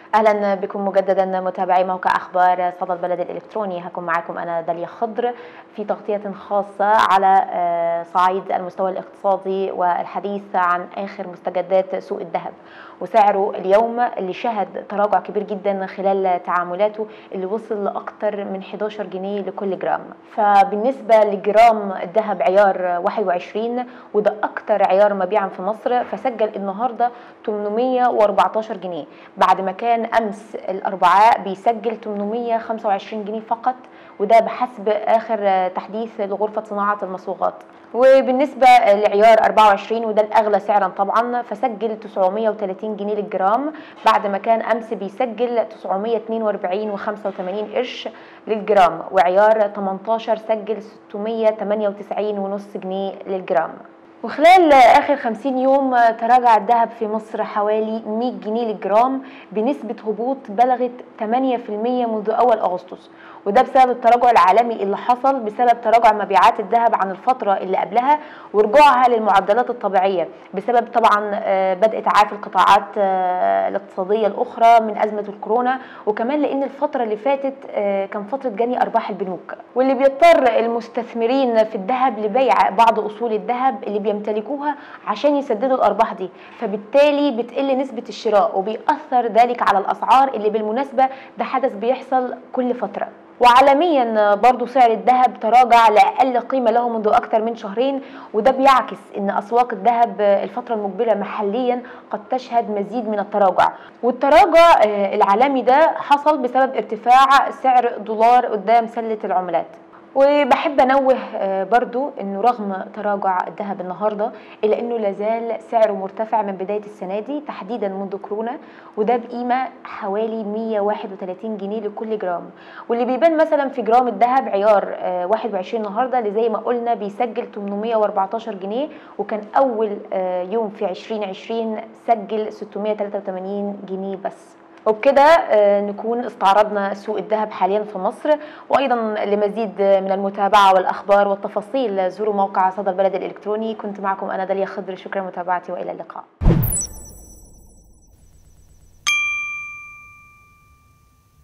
اهلا بكم مجددا متابعي موقع اخبار صدى البلد الالكتروني هكون معكم انا داليا خضر في تغطيه خاصه على صعيد المستوى الاقتصادي والحديث عن اخر مستجدات سوق الذهب وسعره اليوم اللي شهد تراجع كبير جدا خلال تعاملاته اللي وصل لاكثر من 11 جنيه لكل جرام فبالنسبه لجرام الذهب عيار 21 وده اكثر عيار مبيعا في مصر فسجل النهارده 814 جنيه بعد ما كان امس الاربعاء بيسجل 825 جنيه فقط وده بحسب اخر تحديث لغرفه صناعه المصوغات وبالنسبه لعيار 24 وده الاغلى سعرا طبعا فسجل 930 جنيه للجرام بعد ما كان امس بيسجل 942 و85 قرش للجرام وعيار 18 سجل 698 ونص جنيه للجرام وخلال اخر 50 يوم تراجع الذهب في مصر حوالي 100 جنيه للجرام بنسبه هبوط بلغت 8% منذ اول اغسطس وده بسبب التراجع العالمي اللي حصل بسبب تراجع مبيعات الذهب عن الفتره اللي قبلها ورجوعها للمعدلات الطبيعيه بسبب طبعا بدء تعافي القطاعات الاقتصاديه الاخرى من ازمه الكورونا وكمان لان الفتره اللي فاتت كان فتره جني ارباح البنوك واللي بيضطر المستثمرين في الذهب لبيع بعض اصول الذهب اللي بيمتلكوها عشان يسددوا الارباح دي فبالتالي بتقل نسبه الشراء وبيأثر ذلك على الاسعار اللي بالمناسبه ده حدث بيحصل كل فتره وعالميا برضو سعر الذهب تراجع لأقل قيمة له منذ أكثر من شهرين وده بيعكس أن أسواق الذهب الفترة المقبلة محليا قد تشهد مزيد من التراجع والتراجع العالمي ده حصل بسبب ارتفاع سعر دولار قدام سلة العملات وبحب انوه برضو انه رغم تراجع الذهب النهارده الا انه لازال سعره مرتفع من بدايه السنه دي تحديدا منذ كورونا وده بقيمه حوالي 131 جنيه لكل جرام واللي بيبان مثلا في جرام الذهب عيار 21 النهارده اللي زي ما قلنا بيسجل 814 جنيه وكان اول يوم في 2020 سجل 683 جنيه بس وبكده نكون استعرضنا سوق الذهب حاليا في مصر وايضا لمزيد من المتابعه والاخبار والتفاصيل زوروا موقع صدى البلد الالكتروني كنت معكم انا داليا خضر شكرا لمتابعتي والى اللقاء